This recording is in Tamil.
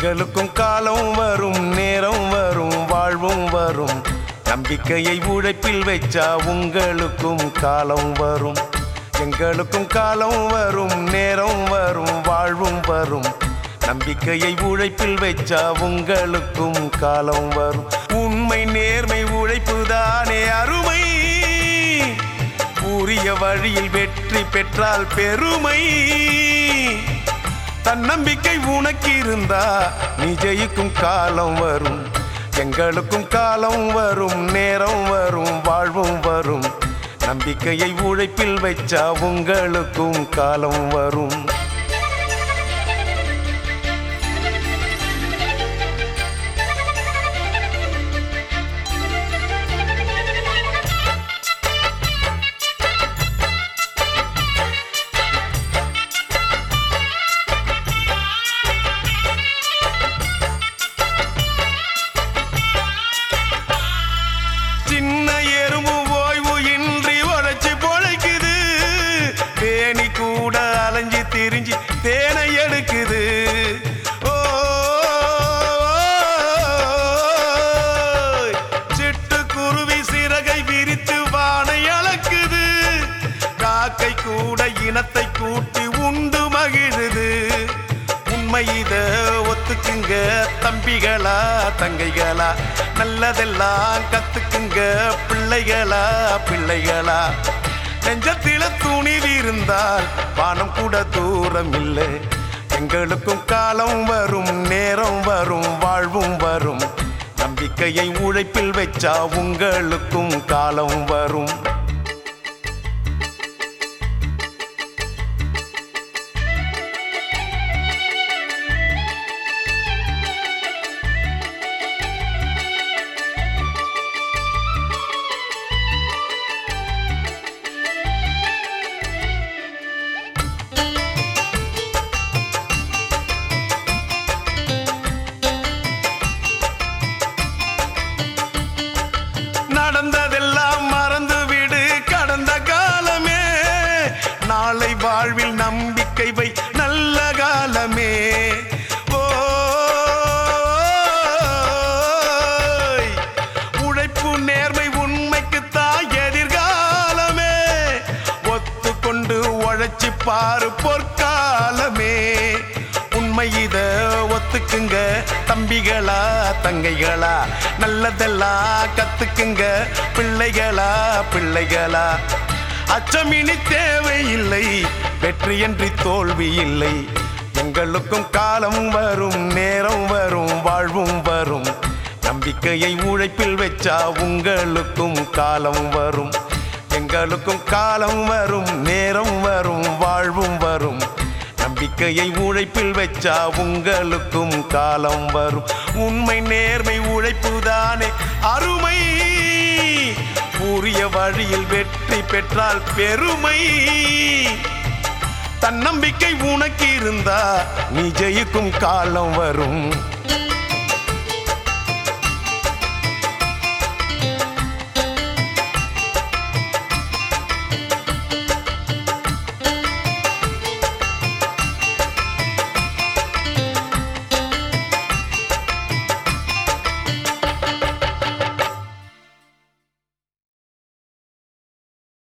எங்களுக்கும் காலம் வரும் நேரம் வரும் வாழ்வும் வரும் நம்பிக்கையை உழைப்பில் வச்சா உங்களுக்கும் காலம் வரும் எங்களுக்கும் காலம் வரும் நேரம் வரும் வாழ்வும் வரும் நம்பிக்கையை உழைப்பில் வச்சா உங்களுக்கும் காலம் வரும் உண்மை நேர்மை உழைப்பு தானே அருமை உரிய வழியில் வெற்றி பெற்றால் பெருமை தன்னம்பிக்கை உனக்கு இருந்தா நீ ஜெயிக்கும் காலம் வரும் எங்களுக்கும் காலம் வரும் நேரம் வரும் வாழ்வும் வரும் நம்பிக்கையை உழைப்பில் வச்சா உங்களுக்கும் காலம் வரும் சின்ன எறும்பு ஓய்வு இன்றி உழைச்சி பொழைக்குது தேனி கூட அலைஞ்சு திரிஞ்சு தேனை எடுக்குது ஓய், சிட்டுக்குருவி சிறகை விரித்து வானை அளக்குது காக்கை கூட இனத்தை கூட்டி உண்டு மகிழுது உண்மை இத ஒத்துக்குங்க தம்பிகளா தங்கைகளா நல்லதெல்லாம் கத்துக்குங்க பிள்ளைகளா பிள்ளைகளா நெஞ்சத்தில துணிவு இருந்தால் வானம் கூட தூரம் இல்லை எங்களுக்கும் காலம் வரும் நேரம் வரும் வாழ்வும் வரும் நம்பிக்கையை உழைப்பில் வச்சா உங்களுக்கும் காலம் வரும் நடந்ததெல்லாம் மறந்து விடு கடந்த காலமே நாளை வாழ்வில் நம்பிக்கை வை நல்ல காலமே ஓய், உழைப்பு நேர்மை உண்மைக்கு தான் எதிர்காலமே ஒத்துக்கொண்டு உழைச்சி பாரு பொற்காலமே உண்மை இத ஒத்துக்குங்க தம்பிகளா தங்கைகளா நல்லதெல்லாம் கத்துக்குங்க பிள்ளைகளா பிள்ளைகளா அச்சமினி தேவையில்லை வெற்றியன்றி தோல்வி இல்லை எங்களுக்கும் காலம் வரும் நேரம் வரும் வாழ்வும் வரும் நம்பிக்கையை உழைப்பில் வச்சா உங்களுக்கும் காலம் வரும் எங்களுக்கும் காலம் வரும் நேரம் வரும் வாழ்வும் வரும் நம்பிக்கையை உழைப்பில் வச்சா உங்களுக்கும் காலம் வரும் உண்மை நேர்மை உழைப்பு தானே அருமை உரிய வழியில் வெற்றி பெற்றால் பெருமை தன்னம்பிக்கை உனக்கு இருந்தா நீ ஜெயிக்கும் காலம் வரும்